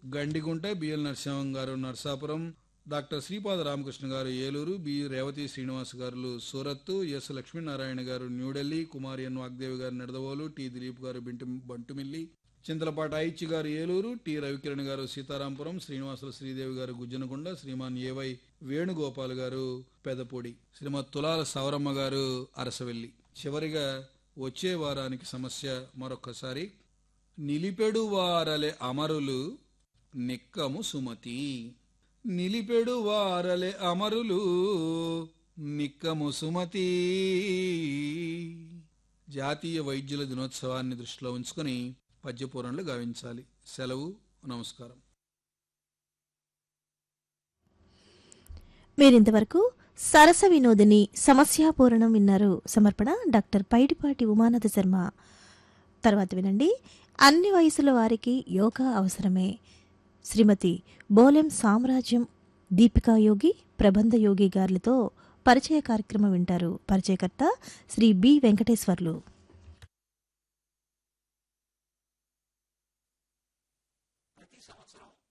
Gandigunta BL Narasimham గారు Narsapuram doctor Sripada Ramakrishna గారు Eluru B Revathi Srinivas గారు సూరత్ ఎస్ లక్ష్మీనారాయణ గారు న్యూఢిల్లీ కుమారి ఎన్ వాగ్దేవి గారు నిడదవోలు టి దిలీప్ గారు బింటు బంటుమిల్లి చింతలపాట ఐచి గారు ఏలూరు టి రవికిరణ్ గారు సీతారాంపురం శ్రీనివాసులు శ్రీదేవి గారు గుజ్జనకొండ శ్రీమాన్ ఏవై వేణుగోపాల్ గారు పెదపూడి శ్రీమతి తులాల సౌరమ్మ గారు అరసవెల్లి చివరిగా వచ్చే వారానికి సమస్య మరొక్కసారి నిలిపెడు వారలే అమరులు నిక్కము సుమతి నిలిపెడు వారలే అమరులు నిక్కము సుమతి జాతీయ వైద్యుల దినోత్సవాన్ని దృష్టిలో ఉంచుకొని పద్యపూరణలు గావించాలి సెలవు నమస్కారం మీరింతవరకు సరస వినోదిని సమస్యాపూరణం విన్నారు సమర్పణ డాక్టర్ పైడిపాటి ఉమానాథ శర్మ తర్వాత వినండి అన్ని వయసుల వారికి యోగా అవసరమే శ్రీమతి బోలెం సామ్రాజ్యం దీపికా యోగి ప్రబంధ యోగి గారులతో పరిచయ కార్యక్రమం వింటారు పరిచయకర్త శ్రీ బి వెంకటేశ్వర్లు ప్రతి సంవత్సరం